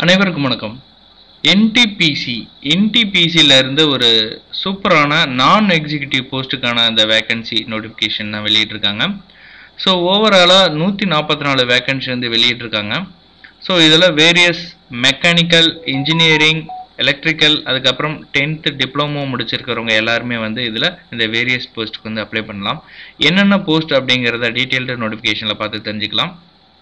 அனைவருக்கும் வணக்கம் என்டிபிசி என்டிபிசியில் இருந்து ஒரு சூப்பரான நான் எக்ஸிக்யூட்டிவ் போஸ்ட்டுக்கான அந்த வேகன்சி நோட்டிஃபிகேஷன் தான் வெளியிட்டிருக்காங்க ஸோ ஓவராலாக நூற்றி நாற்பத்தி நாலு வேகன்சி வந்து வெளியிட்டிருக்காங்க ஸோ இதில் வேரியஸ் மெக்கானிக்கல் இன்ஜினியரிங் எலக்ட்ரிக்கல் அதுக்கப்புறம் டென்த்து டிப்ளமோ முடிச்சிருக்கிறவங்க எல்லாருமே வந்து இதில் இந்த வேரியஸ் போஸ்ட்டுக்கு வந்து அப்ளை பண்ணலாம் என்னென்ன போஸ்ட் அப்படிங்கிறத டீட்டெயில்டு நோட்டிஃபிகேஷனில் பார்த்து தெரிஞ்சுக்கலாம்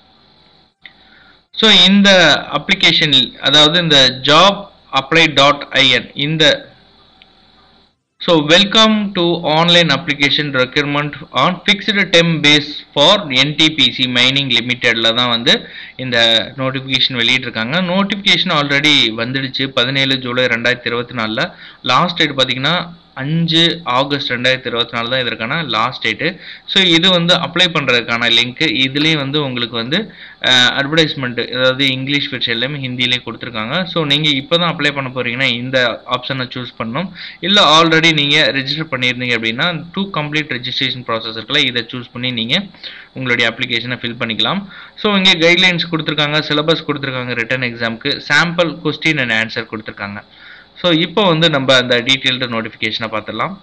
ஸோ இந்த அப்ளிகேஷன் அதாவது இந்த ஜாப் அப்ளை டாட் ஐஎன் இந்த so welcome to online application requirement on fixed term basis for NTPC mining லிமிட்டெடில் தான் வந்து இந்த நோட்டிஃபிகேஷன் வெளியிட்டிருக்காங்க நோட்டிஃபிகேஷன் ஆல்ரெடி வந்துடுச்சு பதினேழு ஜூலை ரெண்டாயிரத்தி இருபத்தி நாலில் லாஸ்ட் டேட் பார்த்தீங்கன்னா அஞ்சு ஆகஸ்ட் ரெண்டாயிரத்தி இருபத்தி நாலு தான் இதற்கான லாஸ்ட் டேட்டு ஸோ இது வந்து அப்ளை பண்ணுறதுக்கான லிங்க் இதுலேயும் வந்து உங்களுக்கு வந்து அட்வர்டைஸ்மெண்ட் அதாவது இங்கிலீஷ் வெர்ஷன் எல்லாமே ஹிந்திலேயே கொடுத்துருக்காங்க ஸோ நீங்கள் இப்போ தான் அப்ளை பண்ண போகிறீங்கன்னா இந்த ஆப்ஷனை சூஸ் பண்ணணும் இல்லை ஆல்ரெடி நீங்கள் ரெஜிஸ்டர் பண்ணியிருந்தீங்க அப்படின்னா டூ கம்ப்ளீட் ரெஜிஸ்ட்ரேஷன் ப்ராசஸ் இருக்குல்ல இதை சூஸ் பண்ணி நீங்கள் உங்களுடைய அப்ளிகேஷனை ஃபில் பண்ணிக்கலாம் ஸோ இங்கே கைட்லைன்ஸ் கொடுத்துருக்காங்க சிலபஸ் கொடுத்துருக்காங்க ரிட்டன் எக்ஸாமுக்கு சாம்பிள் கொஸ்டின் அண்ட் ஆன்சர் கொடுத்துருக்காங்க ஸோ இப்போ வந்து நம்ம அந்த டீட்டெயில்டு நோட்டிஃபிகேஷனை பார்த்துடலாம்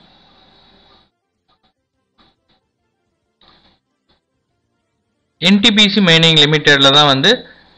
என்டிபிசி மைனிங் லிமிட்டெடில் தான் வந்து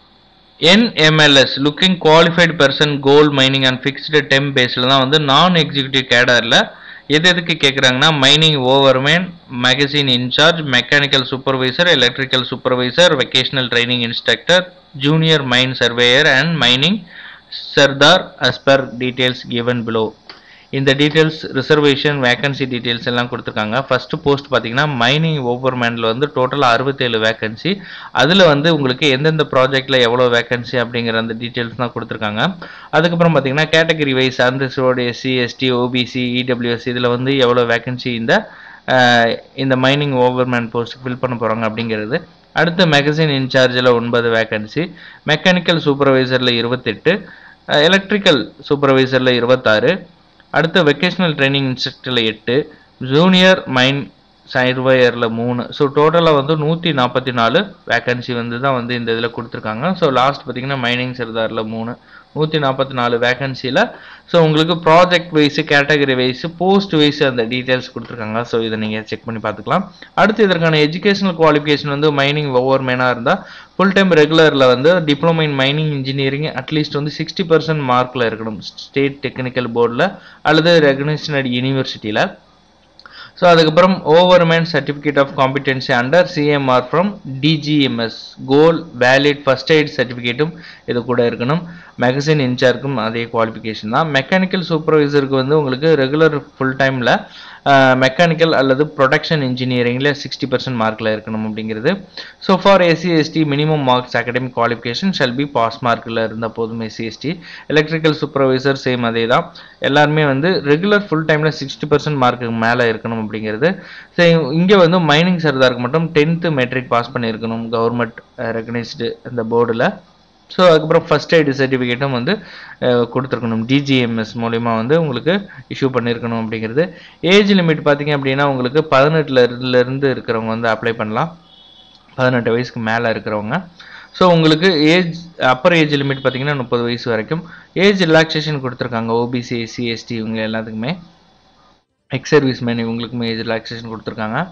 NMLS looking qualified person coal mining and fixed term பேஸில் தான் வந்து நான் எக்ஸிக்யூட்டிவ் கேடரில் எது எதுக்கு கேட்குறாங்கன்னா mining overman magazine incharge mechanical supervisor electrical supervisor vocational training instructor junior mine surveyor and mining sardar as per details given below இந்த details reservation vacancy details எல்லாம் கொடுத்துருக்காங்க ஃபர்ஸ்ட் போஸ்ட் பார்த்தீங்கன்னா மைனிங் ஓவர்மேனில் வந்து டோட்டலாக அறுபத்தேழு வேகன்சி அதில் வந்து உங்களுக்கு எந்தெந்த ப்ராஜெக்டில் எவ்வளோ வேகன்சி அப்படிங்கிற அந்த டீட்டெயில்ஸ் தான் கொடுத்துருக்காங்க அதுக்கப்புறம் பார்த்தீங்கன்னா கேட்டகரி வைஸ் அந்த ரோடு எஸ்சி எஸ்டி ஓபிசி இடபிள்யூஎஸ் இதில் வந்து எவ்வளோ வேகன்சி இந்த இந்த மைனிங் ஓவர்மேன் போஸ்ட் ஃபில் பண்ண போகிறாங்க அப்படிங்கிறது அடுத்து மெகசின் இன்சார்ஜில் ஒன்பது வேகன்சி மெக்கானிக்கல் சூப்பர்வைசரில் இருபத்தெட்டு எலக்ட்ரிக்கல் சூப்பர்வைசரில் இருபத்தாறு அடுத்து வெக்கேஷனல் ட்ரைனிங் இன்ஸ்ட்ரக்டரில் எட்டு ஜூனியர் மைன் சர்வையரில் மூணு ஸோ டோட்டலாக வந்து நூற்றி நாற்பத்தி நாலு வேக்கன்சி வந்து தான் வந்து இந்த இதில் கொடுத்துருக்காங்க ஸோ லாஸ்ட் பார்த்தீங்கன்னா மைனிங் சர்தாரில் மூணு நூற்றி நாற்பத்தி நாலு வேக்கன்சியில் ஸோ உங்களுக்கு project wise category wise post wise அந்த டீட்டெயில்ஸ் கொடுத்துருக்காங்க ஸோ இதை நீங்கள் செக் பண்ணி பார்த்துக்கலாம் அடுத்து இதற்கான எஜுகேஷனல் குவாலிஃபிகேஷன் வந்து மைனிங் ஒவ்வொரு மேனாக இருந்தால் ஃபுல் டைம் ரெகுலரில் வந்து diploma in mining engineering at least வந்து சிக்ஸ்டி பர்சன்ட் மார்க்கில் இருக்கணும் ஸ்டேட் டெக்னிக்கல் போர்டில் அல்லது ரெகனைஸ்ட் யூனிவர்சிட்டியில் ஸோ அதுக்கப்புறம் overman certificate of competency under CMR from DGMS coal valid first aid சர்டிஃபிகேட்டும் இது கூட இருக்கணும் மேகசின் இன்சார்ஜுக்கும் அதே குவாலிஃபிகேஷன் தான் மெக்கானிக்கல் சூப்பர்வைசருக்கு வந்து உங்களுக்கு ரெகுலர் ஃபுல் டைமில் மெக்கானிக்கல் அல்லது ப்ரொடக்ஷன் இன்ஜினியரிங்கில் சிக்ஸ்டி பர்சன்ட் மார்க்கில் இருக்கணும் அப்படிங்கிறது so for SC ST minimum marks academic qualification shall be pass மார்க்கில் இருந்தால் போதும் SC ST electrical supervisor same அதே தான் எல்லாருமே வந்து ரெகுலர் ஃபுல் டைமில் சிக்ஸ்டி பர்சன்ட் மார்க்குக்கு மேலே இருக்கணும் அப்படிங்கிறது ஸோ இங்கே வந்து மைனிங் சர்தாருக்கு மட்டும் டென்த்து மெட்ரிக் பாஸ் பண்ணியிருக்கணும் கவர்மெண்ட் ரெகனைஸ்டு அந்த போர்டில் ஸோ அதுக்கப்புறம் ஃபஸ்ட் எய்டு சர்டிஃபிகேட்டும் வந்து கொடுத்துருக்கணும் டிஜிஎம்எஸ் மூலிமா வந்து உங்களுக்கு இஷ்யூ பண்ணியிருக்கணும் அப்படிங்கிறது ஏஜ் லிமிட் பார்த்தீங்க அப்படின்னா உங்களுக்கு பதினெட்டுலேருந்து இருக்கிறவங்க வந்து அப்ளை பண்ணலாம் பதினெட்டு வயசுக்கு மேலே இருக்கிறவங்க ஸோ உங்களுக்கு ஏஜ் அப்பர் ஏஜ் லிமிட் பார்த்தீங்கன்னா முப்பது வயசு வரைக்கும் ஏஜ் ரிலாக்ஸேஷன் கொடுத்துருக்காங்க ஓபிசி எஸ்சி எஸ்டி இவங்க எல்லாத்துக்குமே எக்ஸ் சர்வீஸ் மேன் இவங்களுக்குமே ஏஜ் ரிலாக்ஸேஷன் கொடுத்துருக்காங்க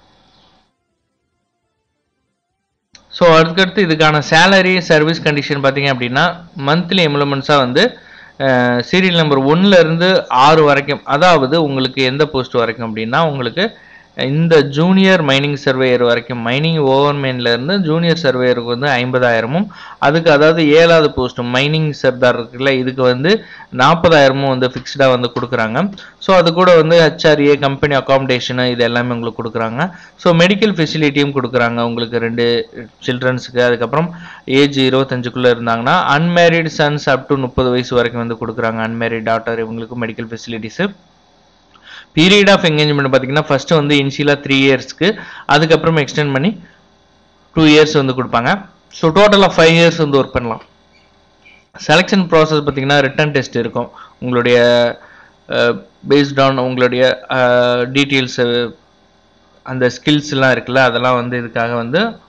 ஸோ அதுக்கடுத்து இதுக்கான சேலரி சர்வீஸ் கண்டிஷன் பார்த்தீங்க அப்படின்னா மந்த்லி எம்ப்ளாய்மெண்ட்ஸாக வந்து சீரியல் நம்பர் ஒன்லேருந்து ஆறு வரைக்கும் அதாவது உங்களுக்கு எந்த போஸ்ட் வரைக்கும் அப்படின்னா உங்களுக்கு இந்த ஜூனியர் மைனிங் சர்வேயர் வரைக்கும் மைனிங் ஓவர்மேன்லேருந்து ஜூனியர் சர்வேயருக்கு வந்து ஐம்பதாயிரமும் அதுக்கு அதாவது ஏழாவது போஸ்ட் மைனிங் சர்தார் இருக்குல்ல இதுக்கு வந்து நாற்பதாயிரமும் வந்து ஃபிக்ஸ்டாக வந்து கொடுக்குறாங்க ஸோ அது கூட வந்து ஹெச்ஆர்ஏ கம்பெனி அகாமடேஷனு இது எல்லாமே உங்களுக்கு கொடுக்குறாங்க ஸோ மெடிக்கல் ஃபெசிலிட்டியும் கொடுக்குறாங்க உங்களுக்கு ரெண்டு சில்ட்ரன்ஸுக்கு அதுக்கப்புறம் ஏஜ் இருபத்தஞ்சுக்குள்ளே இருந்தாங்கன்னா அன்மேரிட் சன்ஸ் அப் டு முப்பது வயசு வரைக்கும் வந்து கொடுக்குறாங்க அன்மேரிட் டாக்டர் இவங்களுக்கு medical facilities period of engagement பார்த்தீங்கன்னா ஃபஸ்ட்டு வந்து இனிஷியலாக த்ரீ இயர்ஸ்க்கு அதுக்கப்புறம் எக்ஸ்டெண்ட் பண்ணி டூ இயர்ஸ் வந்து கொடுப்பாங்க ஸோ டோட்டலாக ஃபைவ் இயர்ஸ் வந்து ஒர்க் பண்ணலாம் செலெக்ஷன் ப்ராசஸ் பார்த்தீங்கன்னா ரிட்டன் டெஸ்ட் இருக்கும் உங்களுடைய பேஸ்ட் ஆன் உங்களுடைய டீட்டெயில்ஸு அந்த ஸ்கில்ஸ்லாம் இருக்குல்ல அதெல்லாம் வந்து இதுக்காக வந்து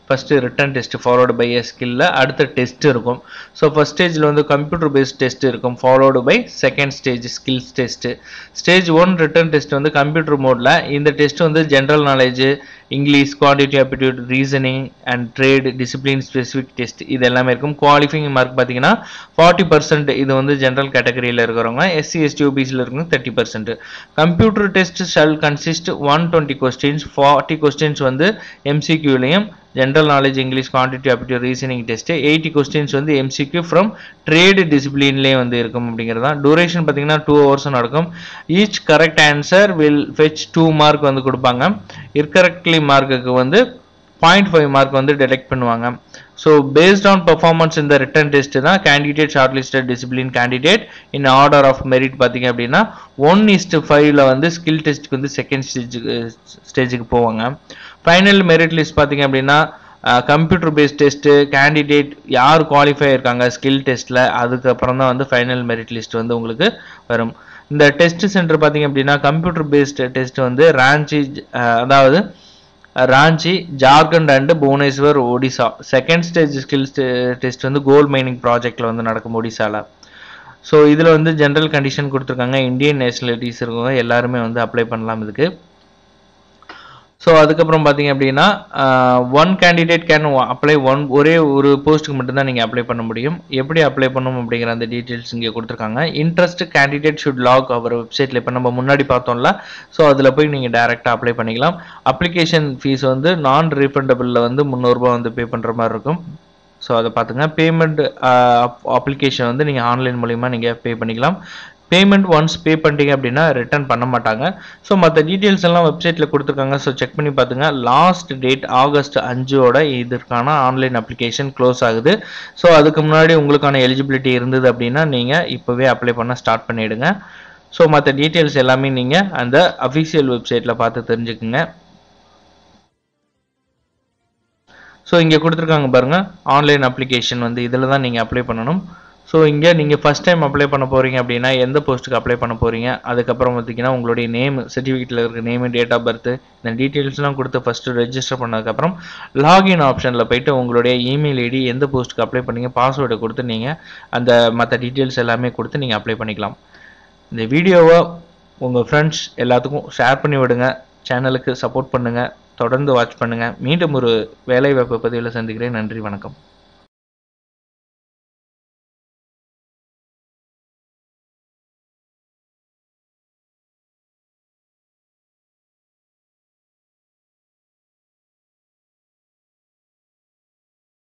first written test followed by a ஸ்கில்ல அடுத்த டெஸ்ட் இருக்கும் ஸோ ஃபஸ்ட் ஸ்டேஜில் வந்து கம்ப்யூட்டர் பேஸ்ட் டெஸ்ட் இருக்கும் followed by second stage skills test stage one written test வந்து கம்ப்யூட்டர் மோடில் இந்த டெஸ்ட் வந்து general knowledge English quantity aptitude reasoning and trade discipline specific test இது எல்லாமே இருக்கும் குவாலிஃபைங் மார்க் பார்த்தீங்கன்னா ஃபார்ட்டி பர்சன்ட் இது வந்து ஜென்ரல் கேட்டகரியில் இருக்கிறவங்க எஸ்சி எஸ்டி ஓபிசியில் இருக்கவங்க thirty percent computer test shall consist one twenty questions forty questions வந்து எம்சிக்யூலையும் general knowledge English quantity aptitude reasoning test eighty questions வந்து எம்சிக்யூ ஃப்ரம் ட்ரேடு டிசிப்ளின்லேயே வந்து இருக்கும் அப்படிங்கிறது தான் டூரேஷன் பார்த்தீங்கன்னா டூ ஹவர்ஸ் நடக்கும் each correct answer will fetch two mark வந்து கொடுப்பாங்க இர்கரெக்ட்லி மார்க்குக்கு வந்து பாயிண்ட் ஃபைவ் மார்க் வந்து டிடெக்ட் பண்ணுவாங்க ஸோ பேஸ்ட் ஆன் பர்ஃபார்மன்ஸ் இந்த ரிட்டன் டெஸ்ட் தான் candidate shortlisted discipline candidate in order of merit பார்த்தீங்க அப்படின்னா ஒன் இஸ்ட் ஃபைவ்ல வந்து ஸ்கில் டெஸ்ட்டுக்கு வந்து செகண்ட் ஸ்டேஜுக்கு ஸ்டேஜுக்கு போவாங்க ஃபைனல் மெரிட் லிஸ்ட் பார்த்தீங்க அப்படின்னா கம்ப்யூட்டர் பேஸ்ட் டெஸ்ட்டு கேண்டிடேட் யார் குவாலிஃபை இருக்காங்க ஸ்கில் டெஸ்ட்டில் அதுக்கப்புறம் தான் வந்து ஃபைனல் மெரிட் லிஸ்ட் வந்து உங்களுக்கு வரும் இந்த டெஸ்ட் சென்டர் பார்த்தீங்க அப்படின்னா கம்ப்யூட்டர் பேஸ்ட் டெஸ்ட் வந்து ராஞ்சி அதாவது Ranchi Jharkhand and Bhubaneswar Odisha second stage skills test வந்து கோல்ட் மைனிங் ப்ராஜெக்டில் வந்து நடக்கும் ஒடிசாவில் ஸோ இதில் வந்து ஜென்ரல் கண்டிஷன் கொடுத்துருக்காங்க இந்தியன் நேஷனாலிட்டிஸ் இருக்கவங்க எல்லாருமே வந்து அப்ளை பண்ணலாம் இதுக்கு ஸோ அதுக்கப்புறம் பார்த்தீங்க அப்படின்னா one candidate can apply one ஒரே ஒரு போஸ்ட்டுக்கு மட்டும்தான் நீங்கள் அப்ளை பண்ண முடியும் எப்படி அப்ளை பண்ணணும் அப்படிங்கிற அந்த டீட்டெயில்ஸ் இங்கே கொடுத்துருக்காங்க interest candidate should log our வெப்சைட்டில் இப்போ நம்ம முன்னாடி பார்த்தோம்ல ஸோ அதில் போய் நீங்கள் டேரெக்டாக அப்ளை பண்ணிக்கலாம் அப்ளிகேஷன் ஃபீஸ் வந்து நான் ரீஃபண்டபிளில் வந்து முந்நூறுரூபா வந்து பே பண்ணுற மாதிரி இருக்கும் ஸோ அதை பார்த்துங்க பேமெண்ட் அப்ளிகேஷன் வந்து நீங்கள் ஆன்லைன் மூலிமா நீங்கள் பே பண்ணிக்கலாம் பேமெண்ட் ஒன்ஸ் பே பண்ணிட்டீங்க அப்படின்னா ரிட்டர்ன் பண்ண மாட்டாங்க ஸோ மற்ற டீட்டெயில்ஸ் எல்லாம் வெப்சைட்டில் கொடுத்துருக்காங்க ஸோ செக் பண்ணி பார்த்துங்க லாஸ்ட் டேட் ஆகஸ்ட் அஞ்சோட இதற்கான ஆன்லைன் அப்ளிகேஷன் க்ளோஸ் ஆகுது ஸோ அதுக்கு முன்னாடி உங்களுக்கான எலிஜிபிலிட்டி இருந்தது அப்படின்னா நீங்கள் இப்போவே அப்ளை பண்ண ஸ்டார்ட் பண்ணிவிடுங்க ஸோ மற்ற டீட்டெயில்ஸ் எல்லாமே நீங்கள் அந்த அஃபிஷியல் வெப்சைட்டில் பார்த்து தெரிஞ்சுக்குங்க ஸோ இங்கே கொடுத்துருக்காங்க பாருங்கள் ஆன்லைன் அப்ளிகேஷன் வந்து இதில் தான் நீங்கள் அப்ளை பண்ணணும் ஸோ இங்கே நீங்கள் ஃபஸ்ட் டைம் அப்ளை பண்ண போகிறீங்க அப்படின்னா எந்த போஸ்ட்டுக்கு அப்ளை பண்ண போகிறீங்க அதுக்கப்புறம் பார்த்தீங்கன்னா உங்களுடைய நேம் சர்டிஃபிகேட்டில் இருக்க நேமு டேட் ஆஃப் பர்த் இந்த டீட்டெயில்ஸ்லாம் கொடுத்து ஃபஸ்ட்டு ரெஜிஸ்டர் பண்ணதுக்கப்புறம் லாகின் ஆப்ஷனில் போயிட்டு உங்களுடைய இமெயில் ஐடி எந்த போஸ்ட்டுக்கு அப்ளை பண்ணீங்க பாஸ்வேர்டை கொடுத்து நீங்கள் அந்த மற்ற டீட்டெயில்ஸ் எல்லாமே கொடுத்து நீங்கள் அப்ளை பண்ணிக்கலாம் இந்த வீடியோவை உங்கள் ஃப்ரெண்ட்ஸ் எல்லாத்துக்கும் ஷேர் பண்ணி விடுங்க சேனலுக்கு சப்போர்ட் பண்ணுங்கள் தொடர்ந்து வாட்ச் பண்ணுங்கள் மீண்டும் ஒரு வேலைவாய்ப்பு பதிவில் சந்திக்கிறேன் நன்றி வணக்கம்